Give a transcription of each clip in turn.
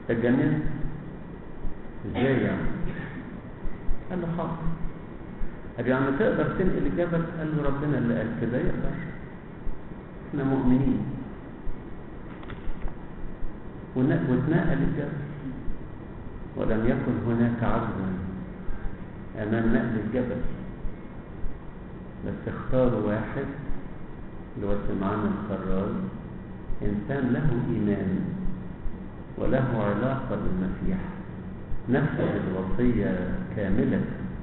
اتجننت ازاي يعني قال له حاضر قال يعني تقدر تنقل الجبل قال له ربنا اللي قال كده يقدر احنا مؤمنين واتنقل الجبل ولم يكن هناك عزم امام نقل الجبل بس اختاروا واحد اللي هو سمعان الخراج انسان له ايمان وله علاقه بالمسيح نفذ الوصيه كامله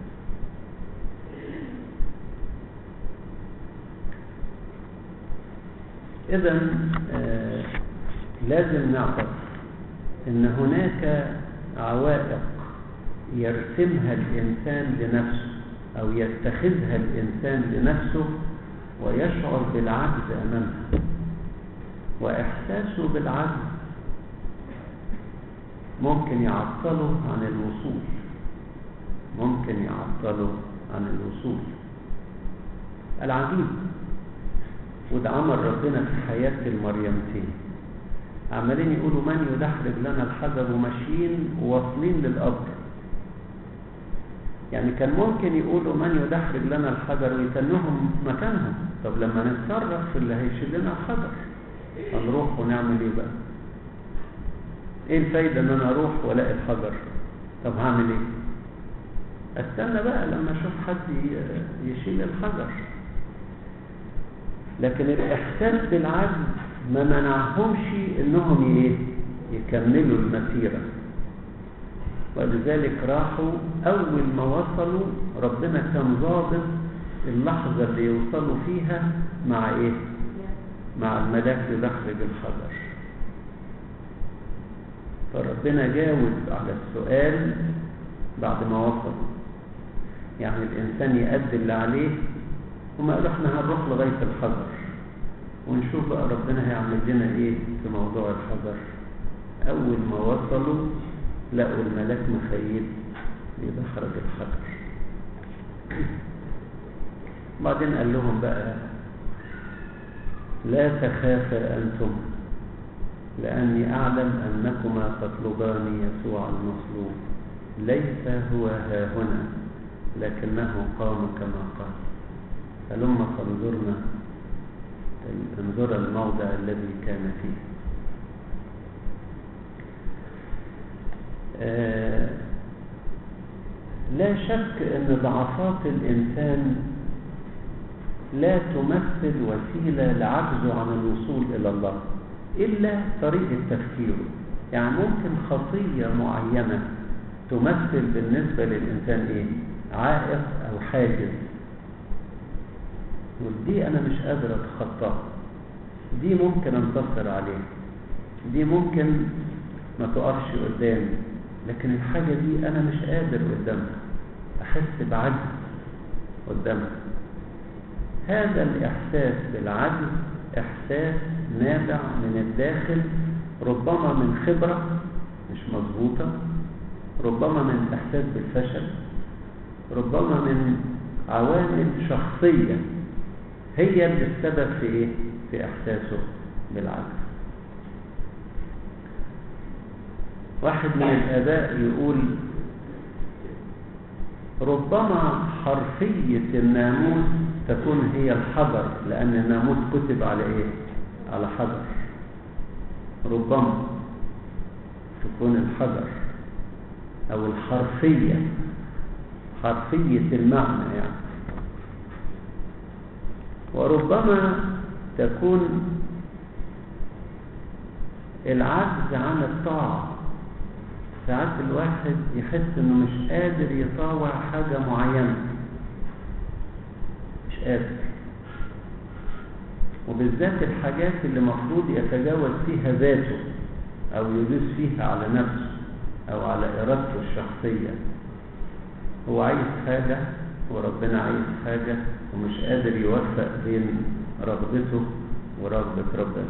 اذا آه لازم نعرف ان هناك عوائق يرسمها الانسان لنفسه او يتخذها الانسان لنفسه ويشعر بالعجز امامها واحساسه بالعجز ممكن يعطله عن الوصول ممكن يعطله عن الوصول العجيب وده عمل ربنا في حياة المريمتين عمالين يقولوا من يدحرج لنا الحجر وماشيين وواصلين للقبر يعني كان ممكن يقولوا من يدحرج لنا الحجر ويتنهم مكانهم طب لما نتصرف في اللي هيشيل لنا الحجر هنروح ونعمل ايه بقى ايه الفايده ان انا اروح والاقي الحجر طب هعمل ايه استنى بقى لما اشوف حد يشيل الحجر لكن الاحساس بالعجز ما منعهمش انهم ايه يكملوا المسيره ولذلك راحوا اول ما وصلوا ربنا كان ضابط اللحظه اللي يوصلوا فيها مع ايه مع الملاك يدحرج الحجر فربنا جاوب على السؤال بعد ما وصلوا يعني الانسان يأدي اللي عليه وما قالوا احنا هنروح لغايه الحجر ونشوف بقى ربنا هيعمل لنا ايه في موضوع الحجر اول ما وصلوا لقوا الملاك مخيل بيدحرج الحجر بعدين قال لهم بقى لا تخافا انتم لاني اعلم انكما تطلبان يسوع المصلوب ليس هو ها هنا لكنه قام كما قال هلما فانظرنا انظر الموضع الذي كان فيه آه لا شك ان ضعفات الانسان لا تمثل وسيله لعجزه عن الوصول الى الله الا طريقه تفكيره يعني ممكن خطيه معينه تمثل بالنسبه للانسان ايه عائق او حاجز ودي انا مش قادر اتخطاها دي ممكن انتصر عليها دي ممكن ما تقفش قدامي لكن الحاجة دي انا مش قادر قدامها احس بعجز قدامها هذا الاحساس بالعجز احساس نابع من الداخل ربما من خبرة مش مظبوطة ربما من احساس بالفشل ربما من عوامل شخصيه هي اللي السبب في ايه في احساسه بالعجز واحد من الاباء يقول ربما حرفية الناموس تكون هي الحجر لأن الناموس كتب على إيه؟ على حجر ربما تكون الحجر أو الحرفية حرفية المعنى يعني وربما تكون العجز عن الطاعة ساعات الواحد يحس انه مش قادر يطاوع حاجة معينة مش قادر وبالذات الحاجات اللي مفروض يتجاوز فيها ذاته او يدوس فيها على نفسه او على ارادته الشخصية هو عايز حاجة وربنا عايز حاجة ومش قادر يوفق بين رغبته ورغبة ربنا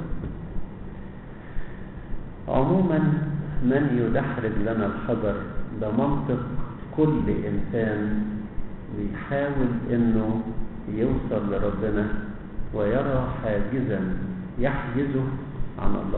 عموما من يدحرج لنا الحجر ده منطق كل إنسان بيحاول إنه يوصل لربنا ويرى حاجزا يحجزه عن الله